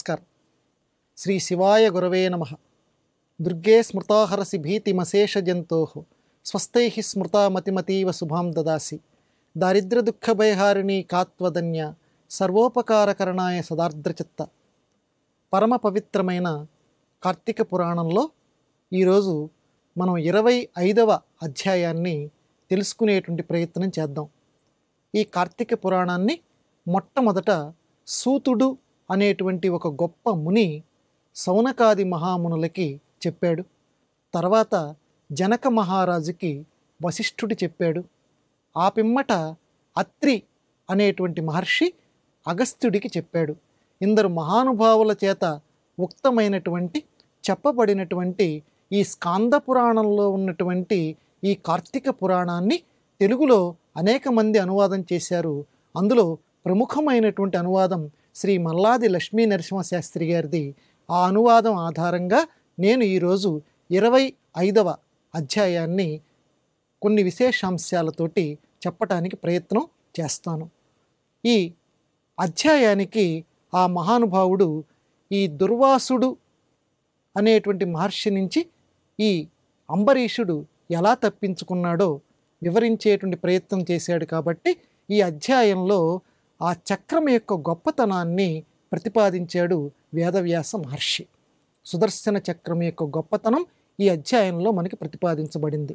నమస్కారం శ్రీ శివాయ గురవే నమ దుర్గే స్మృతాహరసి భీతిమశేష జంతో స్వస్థై స్మృతా మతిమతీవ శుభాం దదాసి దారిద్ర్య దుఃఖ భయహారిణి కాత్వదన్య సర్వోపకారకరణాయ సదార్ద్రచిత్త పరమ పవిత్రమైన కార్తీక పురాణంలో ఈరోజు మనం ఇరవై ఐదవ అధ్యాయాన్ని తెలుసుకునేటువంటి ప్రయత్నం చేద్దాం ఈ కార్తీక పురాణాన్ని మొట్టమొదట సూతుడు అనేటువంటి ఒక గొప్ప ముని సౌనకాది మహామునులకి చెప్పాడు తర్వాత జనక మహారాజుకి వశిష్ఠుడు చెప్పాడు ఆ పిమ్మట అత్రి అనేటువంటి మహర్షి అగస్త్యుడికి చెప్పాడు ఇందరు మహానుభావుల చేత ఉక్తమైనటువంటి చెప్పబడినటువంటి ఈ స్కాంద పురాణంలో ఉన్నటువంటి ఈ కార్తీక పురాణాన్ని తెలుగులో అనేక మంది అనువాదం చేశారు అందులో ప్రముఖమైనటువంటి అనువాదం శ్రీ మల్లాది లక్ష్మీ నరసింహశాస్త్రి గారిది ఆ అనువాదం ఆధారంగా నేను ఈరోజు ఇరవై ఐదవ అధ్యాయాన్ని కొన్ని విశేషాంశాలతోటి చెప్పటానికి ప్రయత్నం చేస్తాను ఈ అధ్యాయానికి ఆ మహానుభావుడు ఈ దుర్వాసుడు అనేటువంటి మహర్షి నుంచి ఈ అంబరీషుడు ఎలా తప్పించుకున్నాడో వివరించేటువంటి ప్రయత్నం చేశాడు కాబట్టి ఈ అధ్యాయంలో ఆ చక్రం యొక్క గొప్పతనాన్ని ప్రతిపాదించాడు వేదవ్యాస మహర్షి సుదర్శన చక్రం యొక్క గొప్పతనం ఈ అధ్యాయంలో మనకి ప్రతిపాదించబడింది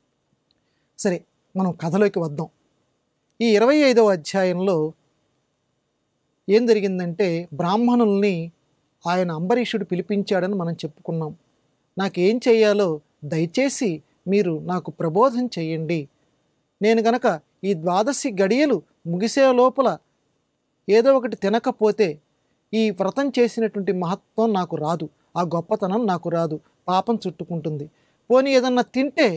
సరే మనం కథలోకి వద్దాం ఈ ఇరవై ఐదవ అధ్యాయంలో ఏం జరిగిందంటే బ్రాహ్మణుల్ని ఆయన అంబరీషుడు పిలిపించాడని మనం చెప్పుకున్నాం నాకేం చేయాలో దయచేసి మీరు నాకు ప్రబోధం చేయండి నేను గనక ఈ ద్వాదశి గడియలు ముగిసే లోపల ఏదో ఒకటి తినకపోతే ఈ వ్రతం చేసినటువంటి మహత్వం నాకు రాదు ఆ గొప్పతనం నాకు రాదు పాపం చుట్టుకుంటుంది పోనీ ఏదన్నా తింటే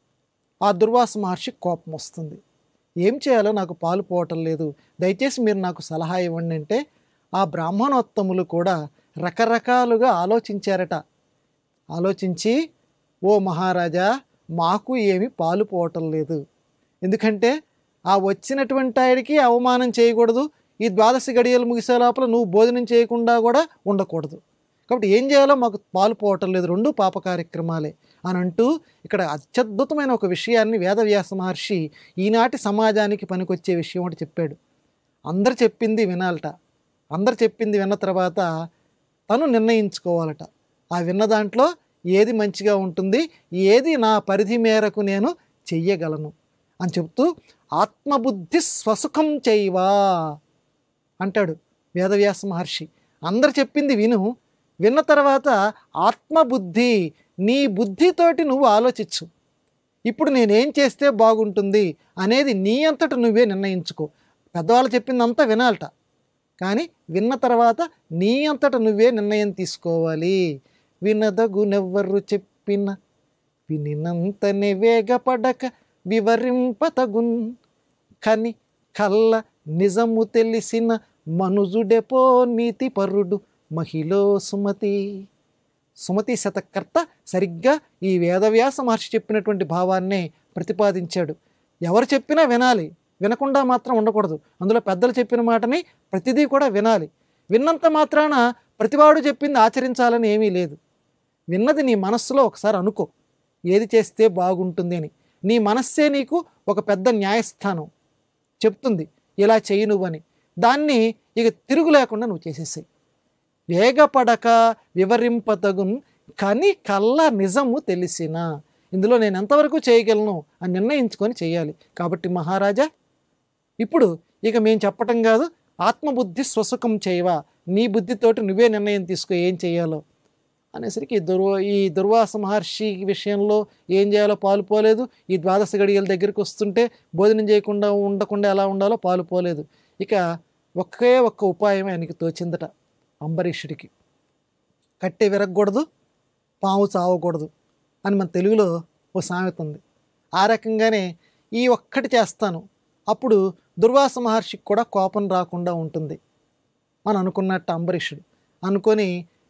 ఆ దుర్వాస మహర్షి కోపం వస్తుంది ఏం చేయాలో నాకు పాలు పోవటం లేదు దయచేసి మీరు నాకు సలహా ఇవ్వండి అంటే ఆ బ్రాహ్మణోత్తములు కూడా రకరకాలుగా ఆలోచించారట ఆలోచించి ఓ మహారాజా మాకు ఏమి పాలు పోవటం లేదు ఎందుకంటే ఆ వచ్చినటువంటి ఆయనకి అవమానం చేయకూడదు ఈ ద్వాదశి గడియలు ముగిసే లోపల నువ్వు భోజనం చేయకుండా కూడా ఉండకూడదు కాబట్టి ఏం చేయాలో మాకు పాలు పోవటం లేదు రెండు పాప కార్యక్రమాలే అని అంటూ ఇక్కడ అత్యద్భుతమైన ఒక విషయాన్ని వేదవ్యాస మహర్షి ఈనాటి సమాజానికి పనికొచ్చే విషయం ఒకటి చెప్పాడు అందరు చెప్పింది వినాలట అందరు చెప్పింది విన్న తర్వాత తను నిర్ణయించుకోవాలట ఆ విన్న దాంట్లో ఏది మంచిగా ఉంటుంది ఏది నా పరిధి మేరకు నేను చెయ్యగలను అని చెప్తూ ఆత్మబుద్ధి స్వసుఖం చేయవా అంటాడు వేదవ్యాస మహర్షి అందరు చెప్పింది విను విన్న తర్వాత ఆత్మబుద్ధి నీ బుద్ధితోటి నువ్వు ఆలోచించు ఇప్పుడు నేనేం చేస్తే బాగుంటుంది అనేది నీ అంతట నువ్వే నిర్ణయించుకో పెద్దవాళ్ళు చెప్పిందంతా వినాలట కానీ విన్న తర్వాత నీ అంతట నువ్వే నిర్ణయం తీసుకోవాలి వినదగునెవ్వరు చెప్పిన వినినంతనే వేగపడక వివరింపతగున్ కని కల్ల నిజము తెలిసిన మనుజుడెపో నీతి పరుడు మహిళో సుమతి సుమతి శతకర్త సరిగ్గా ఈ వేదవ్యాస మహర్షి చెప్పినటువంటి భావాన్నే ప్రతిపాదించాడు ఎవరు చెప్పినా వినాలి వినకుండా మాత్రం ఉండకూడదు అందులో పెద్దలు చెప్పిన మాటని ప్రతిదీ కూడా వినాలి విన్నంత మాత్రాన ప్రతివాడు చెప్పింది ఆచరించాలని ఏమీ లేదు విన్నది నీ మనస్సులో ఒకసారి అనుకో ఏది చేస్తే బాగుంటుంది అని నీ మనస్సే నీకు ఒక పెద్ద న్యాయస్థానం చెప్తుంది ఇలా చెయ్యి నువ్వని దాన్ని ఇక తిరుగు లేకుండా నువ్వు చేసేసాయి వేగపడక వివరింపతగున్ కని కళ్ళ నిజము తెలిసిన ఇందులో నేను ఎంతవరకు చేయగలను అని నిర్ణయించుకొని చేయాలి కాబట్టి మహారాజా ఇప్పుడు ఇక మేము చెప్పటం కాదు ఆత్మబుద్ధి స్వసుఖం చేయవా నీ బుద్ధితోటి నువ్వే నిర్ణయం తీసుకో ఏం చేయాలో అనేసరికి దుర్వ ఈ దుర్వాస మహర్షి విషయంలో ఏం చేయాలో పాలు పోలేదు ఈ ద్వాదశ గడియల దగ్గరికి వస్తుంటే భోజనం చేయకుండా ఉండకుండా ఎలా ఉండాలో పాలు పోలేదు ఇక ఒకే ఒక్క ఉపాయం ఆయనకి తోచిందట అంబరీషుడికి కట్టె విరగకూడదు పాము చావకూడదు అని మన తెలుగులో ఓ సామెత ఉంది ఆ రకంగానే ఈ ఒక్కటి చేస్తాను అప్పుడు దుర్వాస మహర్షికి కూడా కోపం రాకుండా ఉంటుంది అని అనుకున్నట్టు అంబరీషుడు అనుకొని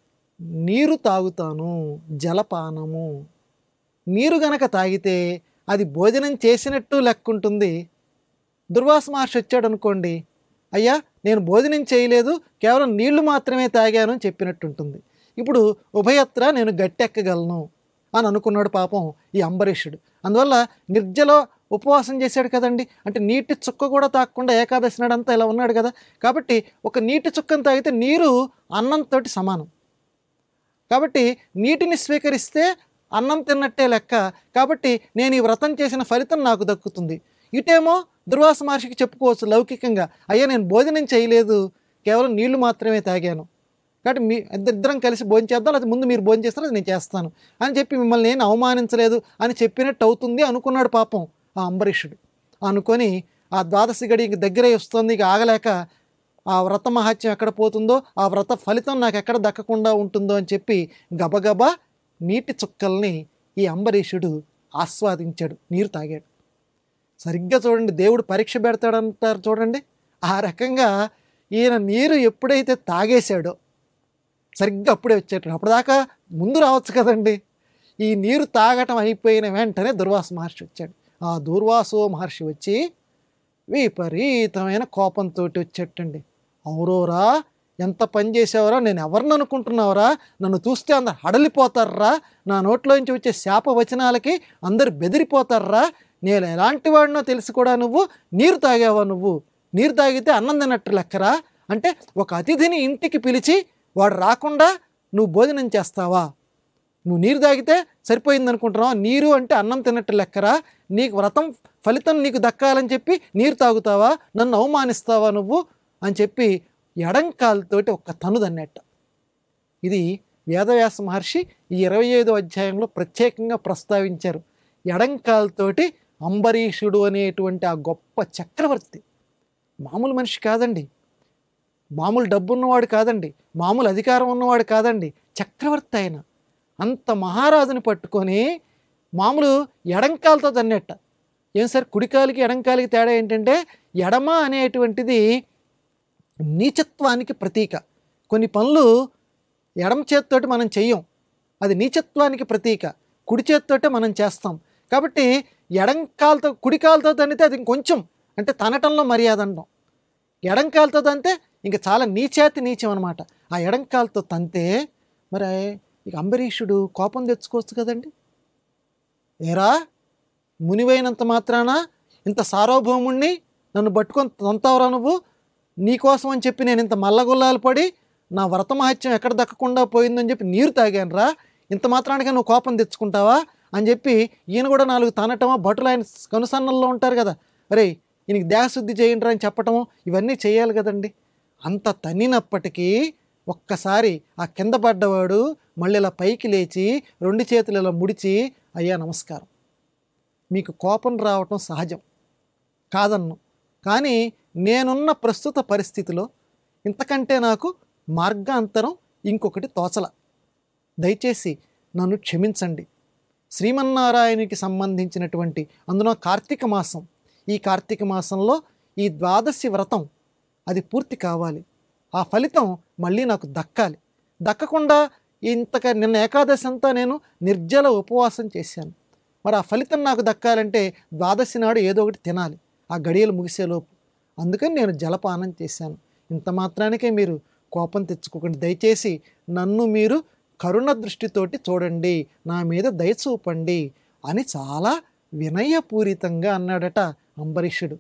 నీరు తాగుతాను జలపానము నీరు గనక తాగితే అది భోజనం చేసినట్టు లెక్కుంటుంది దుర్వాస మహర్షి వచ్చాడు అనుకోండి అయ్యా నేను భోజనం చేయలేదు కేవలం నీళ్లు మాత్రమే తాగాను అని చెప్పినట్టుంటుంది ఇప్పుడు ఉభయత్ర నేను గట్టెక్కగలను అని అనుకున్నాడు పాపం ఈ అంబరీషుడు అందువల్ల నిర్జల ఉపవాసం చేశాడు కదండి అంటే నీటి చుక్క కూడా తాగకుండా ఏకాదశి నాడంతా ఇలా ఉన్నాడు కదా కాబట్టి ఒక నీటి చుక్కను తాగితే నీరు అన్నంతో సమానం కాబట్టి నీటిని స్వీకరిస్తే అన్నం తిన్నట్టే లెక్క కాబట్టి నేను ఈ వ్రతం చేసిన ఫలితం నాకు దక్కుతుంది ఇటేమో దుర్వాస మహర్షికి చెప్పుకోవచ్చు లౌకికంగా అయ్యా నేను భోజనం చేయలేదు కేవలం నీళ్లు మాత్రమే తాగాను కాబట్టి మీ ఇద్దరం కలిసి భోజనం చేద్దాం లేకపోతే ముందు మీరు భోజనం చేస్తారో అది నేను చేస్తాను అని చెప్పి మిమ్మల్ని నేను అవమానించలేదు అని చెప్పినట్టు అవుతుంది అనుకున్నాడు పాపం ఆ అంబరీషుడు అనుకొని ఆ ద్వాదశి గడి ఇంక దగ్గరే వస్తుంది ఇక ఆగలేక ఆ వ్రత మహత్యం ఎక్కడ పోతుందో ఆ వ్రత ఫలితం నాకు ఎక్కడ దక్కకుండా ఉంటుందో అని చెప్పి గబగబా నీటి చుక్కల్ని ఈ అంబరీషుడు ఆస్వాదించాడు నీరు తాగాడు సరిగ్గా చూడండి దేవుడు పరీక్ష పెడతాడంటారు చూడండి ఆ రకంగా ఈయన నీరు ఎప్పుడైతే తాగేశాడో సరిగ్గా అప్పుడే వచ్చేట అప్పటిదాకా ముందు రావచ్చు కదండి ఈ నీరు తాగటం అయిపోయిన వెంటనే దుర్వాస మహర్షి వచ్చాడు ఆ దుర్వాసో మహర్షి వచ్చి విపరీతమైన కోపంతో వచ్చేటండి అవురోరా ఎంత పని చేసావురా నేను ఎవరిని అనుకుంటున్నావురా నన్ను చూస్తే అందరు హడలిపోతారా నా నోట్లోంచి వచ్చే శాప వచనాలకి అందరు బెదిరిపోతారా నేను ఎలాంటి వాడినో తెలిసి కూడా నువ్వు నీరు తాగావా నువ్వు నీరు తాగితే అన్నం తిన్నట్టు లెక్కరా అంటే ఒక అతిథిని ఇంటికి పిలిచి వాడు రాకుండా నువ్వు భోజనం చేస్తావా నువ్వు నీరు తాగితే సరిపోయింది అనుకుంటున్నావా నీరు అంటే అన్నం తిన్నట్టు లెక్కరా నీకు వ్రతం ఫలితం నీకు దక్కాలని చెప్పి నీరు తాగుతావా నన్ను అవమానిస్తావా నువ్వు అని చెప్పి ఎడంకాలతోటి ఒక్క తను దన్నట్ట ఇది వేదవ్యాస మహర్షి ఈ ఇరవై ఐదో అధ్యాయంలో ప్రత్యేకంగా ప్రస్తావించారు ఎడంకాలతోటి అంబరీషుడు అనేటువంటి ఆ గొప్ప చక్రవర్తి మామూలు మనిషి కాదండి మామూలు డబ్బు ఉన్నవాడు కాదండి మామూలు అధికారం ఉన్నవాడు కాదండి చక్రవర్తి ఆయన అంత మహారాజుని పట్టుకొని మామూలు ఎడంకాలతో తన్నెట్ట ఏం సార్ కుడికాలికి ఎడంకాలికి తేడా ఏంటంటే ఎడమ అనేటువంటిది నీచత్వానికి ప్రతీక కొన్ని పనులు ఎడమ చేత్తోటి మనం చెయ్యం అది నీచత్వానికి ప్రతీక కుడి చేత్తోటే మనం చేస్తాం కాబట్టి ఎడంకాలతో కుడికాలతో తన్నితే అది ఇంకొంచెం అంటే తనటంలో మర్యాద అంటాం ఎడంకాలతో తంతే ఇంకా చాలా నీచేతి నీచం అనమాట ఆ ఎడంకాలతో తంతే మరి ఇక అంబరీషుడు కోపం తెచ్చుకోవచ్చు కదండి ఏరా మునివైనంత మాత్రాన ఇంత సార్వభౌముణ్ణి నన్ను పట్టుకొని తంతావురా నువ్వు నీకోసం అని చెప్పి నేను ఇంత మల్లగొల్లాలు పడి నా వ్రతమహత్యం ఎక్కడ దక్కకుండా పోయిందని చెప్పి నీరు తాగాను రా ఇంత మాత్రానికి నువ్వు కోపం తెచ్చుకుంటావా అని చెప్పి ఈయన కూడా నాలుగు తనటమా భటులు ఆయన కనుసన్నల్లో ఉంటారు కదా అరే ఈయనకి దేహశుద్ధి చేయండి అని చెప్పటము ఇవన్నీ చేయాలి కదండి అంత తన్నినప్పటికీ ఒక్కసారి ఆ కింద పడ్డవాడు మళ్ళీ ఇలా పైకి లేచి రెండు చేతులు ఇలా ముడిచి అయ్యా నమస్కారం మీకు కోపం రావటం సహజం కాదన్ను కానీ నేనున్న ప్రస్తుత పరిస్థితిలో ఇంతకంటే నాకు మార్గాంతరం ఇంకొకటి తోచల దయచేసి నన్ను క్షమించండి శ్రీమన్నారాయణునికి సంబంధించినటువంటి అందులో కార్తీక మాసం ఈ కార్తీక మాసంలో ఈ ద్వాదశి వ్రతం అది పూర్తి కావాలి ఆ ఫలితం మళ్ళీ నాకు దక్కాలి దక్కకుండా ఇంతక నిన్న ఏకాదశి అంతా నేను నిర్జల ఉపవాసం చేశాను మరి ఆ ఫలితం నాకు దక్కాలంటే ద్వాదశి నాడు ఏదో ఒకటి తినాలి ఆ గడియలు ముగిసేలోపు అందుకని నేను జలపానం చేశాను ఇంత మాత్రానికే మీరు కోపం తెచ్చుకోకండి దయచేసి నన్ను మీరు కరుణ దృష్టితోటి చూడండి నా మీద దయ చూపండి అని చాలా వినయపూరితంగా అన్నాడట అంబరీషుడు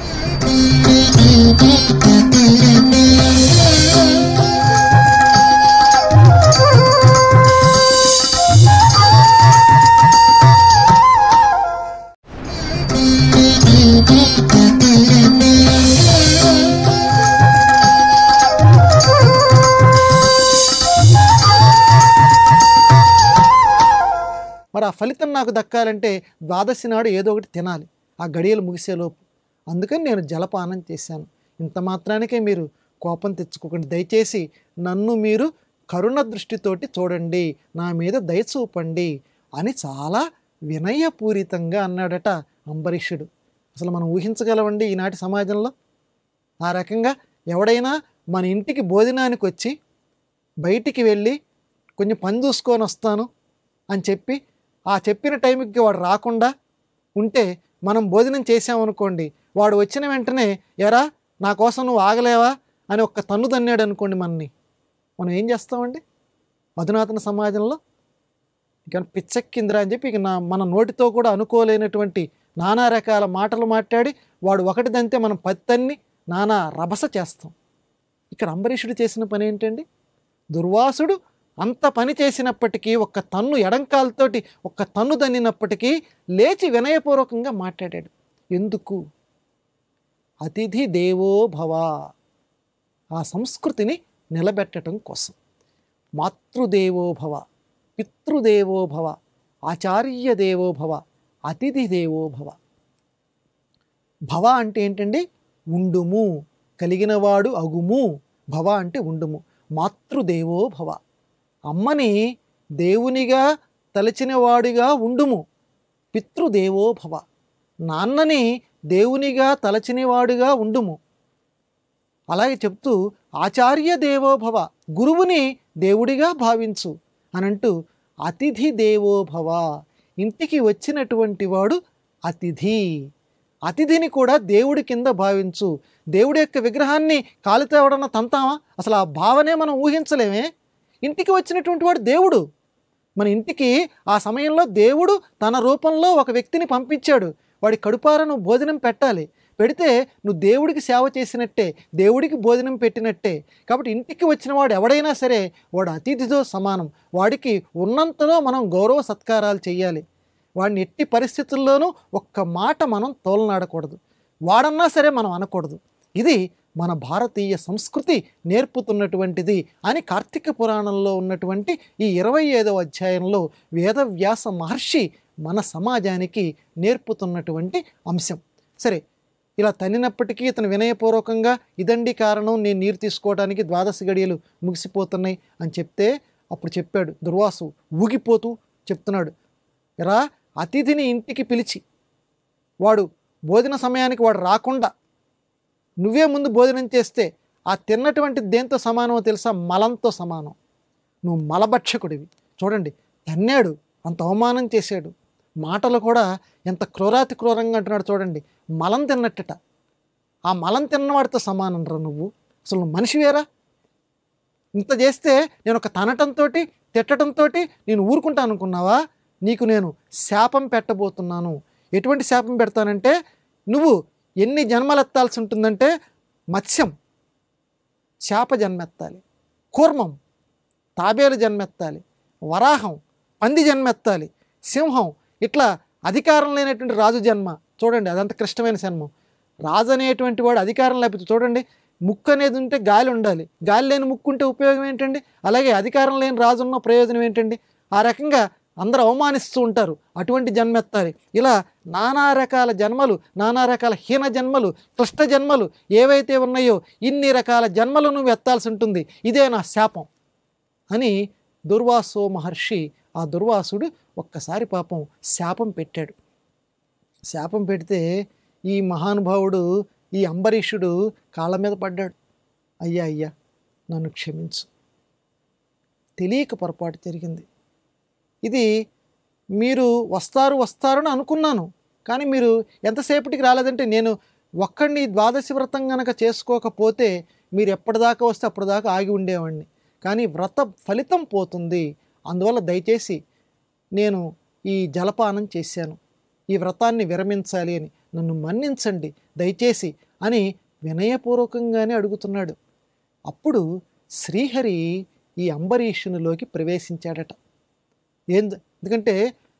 మరి ఆ ఫలితం నాకు దక్కాలంటే ద్వాదశి నాడు ఏదో ఒకటి తినాలి ఆ గడియలు ముగిసేలోపు అందుకని నేను జలపానం చేశాను ఇంత మాత్రానికే మీరు కోపం తెచ్చుకోకండి దయచేసి నన్ను మీరు కరుణ దృష్టితోటి చూడండి నా మీద దయ చూపండి అని చాలా వినయపూరితంగా అన్నాడట అంబరీషుడు అసలు మనం ఊహించగలమండి ఈనాటి సమాజంలో ఆ రకంగా ఎవడైనా మన ఇంటికి భోజనానికి వచ్చి బయటికి వెళ్ళి కొంచెం పని చూసుకొని వస్తాను అని చెప్పి ఆ చెప్పిన టైంకి వాడు రాకుండా ఉంటే మనం భోజనం చేసామనుకోండి వాడు వచ్చిన వెంటనే ఎరా నా కోసం నువ్వు ఆగలేవా అని ఒక్క తన్ను తన్నాడు అనుకోండి మనని మనం ఏం చేస్తామండి అధునాతన సమాజంలో ఇక పిచ్చెక్కిందిరా అని చెప్పి ఇక నా మన నోటితో కూడా అనుకోలేనటువంటి నానా రకాల మాటలు మాట్లాడి వాడు ఒకటి దంతే మనం పత్తన్ని నానా రభస చేస్తాం ఇక్కడ అంబరీషుడు చేసిన పని ఏంటండి దుర్వాసుడు అంత పని చేసినప్పటికీ ఒక్క తన్ను ఎడంకాలతోటి ఒక్క తన్ను దన్నినప్పటికీ లేచి వినయపూర్వకంగా మాట్లాడాడు ఎందుకు అతిథి దేవో భవ ఆ సంస్కృతిని నిలబెట్టడం కోసం మాతృదేవో భవ పితృదేవో భవ ఆచార్య దేవో భవ అతిథి దేవో భవ భవ అంటే ఏంటండి ఉండుము కలిగినవాడు అగుము భవ అంటే ఉండుము మాతృదేవో భవ అమ్మని దేవునిగా తలచినవాడిగా ఉండుము పితృదేవో భవ నాన్నని దేవునిగా తలచినవాడుగా ఉండుము అలాగే చెప్తూ ఆచార్య దేవో భవ గురువుని దేవుడిగా భావించు అనంటూ అతిథి దేవో భవ ఇంటికి వచ్చినటువంటి వాడు అతిథి అతిథిని కూడా దేవుడి కింద భావించు దేవుడి యొక్క విగ్రహాన్ని కాలితో ఎవడన్నా తంతామా అసలు ఆ భావనే మనం ఊహించలేమే ఇంటికి వచ్చినటువంటి వాడు దేవుడు మన ఇంటికి ఆ సమయంలో దేవుడు తన రూపంలో ఒక వ్యక్తిని పంపించాడు వాడి కడుపార నువ్వు భోజనం పెట్టాలి పెడితే నువ్వు దేవుడికి సేవ చేసినట్టే దేవుడికి భోజనం పెట్టినట్టే కాబట్టి ఇంటికి వచ్చిన వాడు ఎవడైనా సరే వాడు అతిథితో సమానం వాడికి ఉన్నంతలో మనం గౌరవ సత్కారాలు చేయాలి వాడిని ఎట్టి పరిస్థితుల్లోనూ ఒక్క మాట మనం తోలనాడకూడదు వాడన్నా సరే మనం అనకూడదు ఇది మన భారతీయ సంస్కృతి నేర్పుతున్నటువంటిది అని కార్తీక పురాణంలో ఉన్నటువంటి ఈ ఇరవై ఐదవ అధ్యాయంలో వేదవ్యాస మహర్షి మన సమాజానికి నేర్పుతున్నటువంటి అంశం సరే ఇలా తన్నినప్పటికీ ఇతను వినయపూర్వకంగా ఇదండి కారణం నేను నీరు తీసుకోవడానికి ద్వాదశ గడియలు ముగిసిపోతున్నాయి అని చెప్తే అప్పుడు చెప్పాడు దుర్వాసు ఊగిపోతూ చెప్తున్నాడు ఎరా అతిథిని ఇంటికి పిలిచి వాడు భోజన సమయానికి వాడు రాకుండా నువ్వే ముందు భోజనం చేస్తే ఆ తిన్నటువంటి దేంతో సమానమో తెలుసా మలంతో సమానం నువ్వు మలభక్షకుడివి చూడండి తన్నాడు అంత అవమానం చేశాడు మాటలు కూడా ఎంత క్రూరాతి క్రూరంగా అంటున్నాడు చూడండి మలం తిన్నట్టట ఆ మలం తిన్నవాడితో సమానం రా నువ్వు అసలు నువ్వు మనిషివేరా ఇంత చేస్తే నేను ఒక తనటంతో తిట్టడంతో నేను ఊరుకుంటాను అనుకున్నావా నీకు నేను శాపం పెట్టబోతున్నాను ఎటువంటి శాపం పెడతానంటే నువ్వు ఎన్ని జన్మలు ఎత్తాల్సి ఉంటుందంటే మత్స్యం చేప జన్మెత్తాలి కూర్మం తాబేలు జన్మెత్తాలి వరాహం పంది జన్మెత్తాలి సింహం ఇట్లా అధికారం లేనటువంటి రాజు జన్మ చూడండి అదంత క్లిష్టమైన జన్మం రాజు అనేటువంటి వాడు అధికారం లేకపోతే చూడండి ముక్కు అనేది ఉంటే గాలి ఉండాలి గాలి లేని ముక్కు ఉంటే ఉపయోగం ఏంటండి అలాగే అధికారం లేని రాజు ఉన్న ప్రయోజనం ఏంటండి ఆ రకంగా అందరూ అవమానిస్తూ ఉంటారు అటువంటి జన్మ ఎత్తాలి ఇలా నానా రకాల జన్మలు నానా రకాల హీన జన్మలు క్లిష్ట జన్మలు ఏవైతే ఉన్నాయో ఇన్ని రకాల జన్మలు నువ్వు ఎత్తాల్సి ఉంటుంది ఇదే నా శాపం అని దుర్వాసో మహర్షి ఆ దుర్వాసుడు ఒక్కసారి పాపం శాపం పెట్టాడు శాపం పెడితే ఈ మహానుభావుడు ఈ అంబరీషుడు కాళ్ళ మీద పడ్డాడు అయ్యా అయ్యా నన్ను క్షమించు తెలియక పొరపాటు జరిగింది ఇది మీరు వస్తారు వస్తారని అనుకున్నాను కానీ మీరు ఎంతసేపటికి రాలేదంటే నేను ఒక్కడిని ద్వాదశి వ్రతం గనక చేసుకోకపోతే మీరు ఎప్పటిదాకా వస్తే అప్పటిదాకా ఆగి ఉండేవాడిని కానీ వ్రత ఫలితం పోతుంది అందువల్ల దయచేసి నేను ఈ జలపానం చేశాను ఈ వ్రతాన్ని విరమించాలి అని నన్ను మన్నించండి దయచేసి అని వినయపూర్వకంగానే అడుగుతున్నాడు అప్పుడు శ్రీహరి ఈ అంబరీషునిలోకి ప్రవేశించాడట ఏం ఎందుకంటే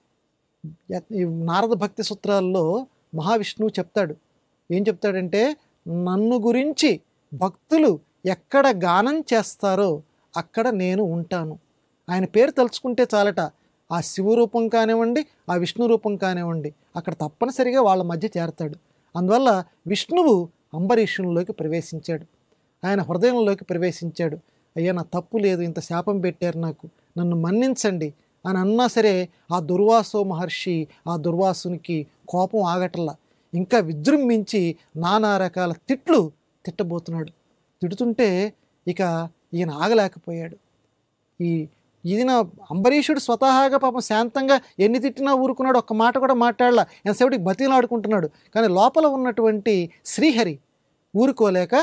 ఈ నారద భక్తి సూత్రాల్లో మహావిష్ణువు చెప్తాడు ఏం చెప్తాడంటే నన్ను గురించి భక్తులు ఎక్కడ గానం చేస్తారో అక్కడ నేను ఉంటాను ఆయన పేరు తలుచుకుంటే చాలట ఆ శివ రూపం కానివ్వండి ఆ విష్ణు రూపం కానివ్వండి అక్కడ తప్పనిసరిగా వాళ్ళ మధ్య చేరతాడు అందువల్ల విష్ణువు అంబరీషునిలోకి ప్రవేశించాడు ఆయన హృదయంలోకి ప్రవేశించాడు అయ్యా నా తప్పు లేదు ఇంత శాపం పెట్టారు నాకు నన్ను మన్నించండి అని అన్నా సరే ఆ దుర్వాసో మహర్షి ఆ దుర్వాసునికి కోపం ఆగటల్లా ఇంకా విజృంభించి నానా రకాల తిట్లు తిట్టబోతున్నాడు తిడుతుంటే ఇక ఈయన ఆగలేకపోయాడు ఈ ఇది నా అంబరీషుడు స్వతహాగా పాపం శాంతంగా ఎన్ని తిట్టినా ఊరుకున్నాడు ఒక్క మాట కూడా మాట్లాడలా ఎంతసేపటికి బతిలాడుకుంటున్నాడు కానీ లోపల ఉన్నటువంటి శ్రీహరి ఊరుకోలేక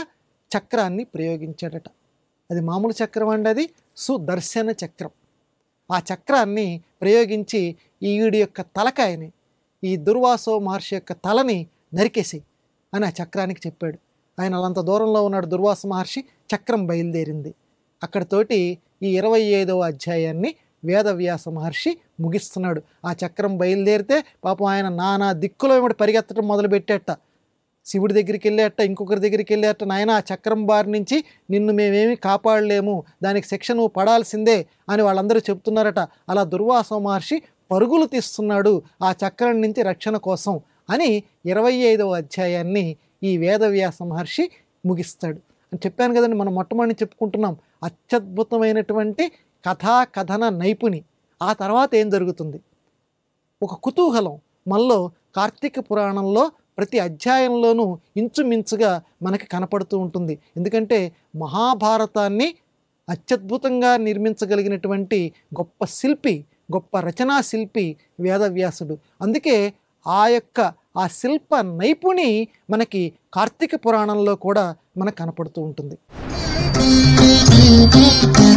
చక్రాన్ని ప్రయోగించాడట అది మామూలు చక్రం అండి అది సుదర్శన చక్రం ఆ చక్రాన్ని ప్రయోగించి ఈ వీడి యొక్క తలకాయని ఈ దుర్వాసో మహర్షి యొక్క తలని నరికేసి అని ఆ చక్రానికి చెప్పాడు ఆయన అలంత దూరంలో ఉన్నాడు దుర్వాస మహర్షి చక్రం బయలుదేరింది అక్కడితోటి ఈ ఇరవై ఐదవ అధ్యాయాన్ని వేదవ్యాస మహర్షి ముగిస్తున్నాడు ఆ చక్రం బయలుదేరితే పాపం ఆయన నానా దిక్కులో ఏమిటి పరిగెత్తడం మొదలుపెట్టేట శివుడి దగ్గరికి వెళ్ళేట ఇంకొకరి దగ్గరికి వెళ్ళేట నాయన ఆ చక్రం బారి నుంచి నిన్ను మేమేమి కాపాడలేము దానికి శిక్ష నువ్వు పడాల్సిందే అని వాళ్ళందరూ చెప్తున్నారట అలా దుర్వాస మహర్షి పరుగులు తీస్తున్నాడు ఆ చక్రం నుంచి రక్షణ కోసం అని ఇరవై ఐదవ అధ్యాయాన్ని ఈ వేదవ్యాస మహర్షి ముగిస్తాడు అని చెప్పాను కదండి మనం మొట్టమొదటి చెప్పుకుంటున్నాం అత్యద్భుతమైనటువంటి కథా కథన నైపుణి ఆ తర్వాత ఏం జరుగుతుంది ఒక కుతూహలం మనలో కార్తీక పురాణంలో ప్రతి అధ్యాయంలోనూ ఇంచుమించుగా మనకి కనపడుతూ ఉంటుంది ఎందుకంటే మహాభారతాన్ని అత్యద్భుతంగా నిర్మించగలిగినటువంటి గొప్ప శిల్పి గొప్ప రచనా శిల్పి వేదవ్యాసుడు అందుకే ఆ యొక్క ఆ శిల్ప నైపుణి మనకి కార్తీక పురాణంలో కూడా మనకు కనపడుతూ ఉంటుంది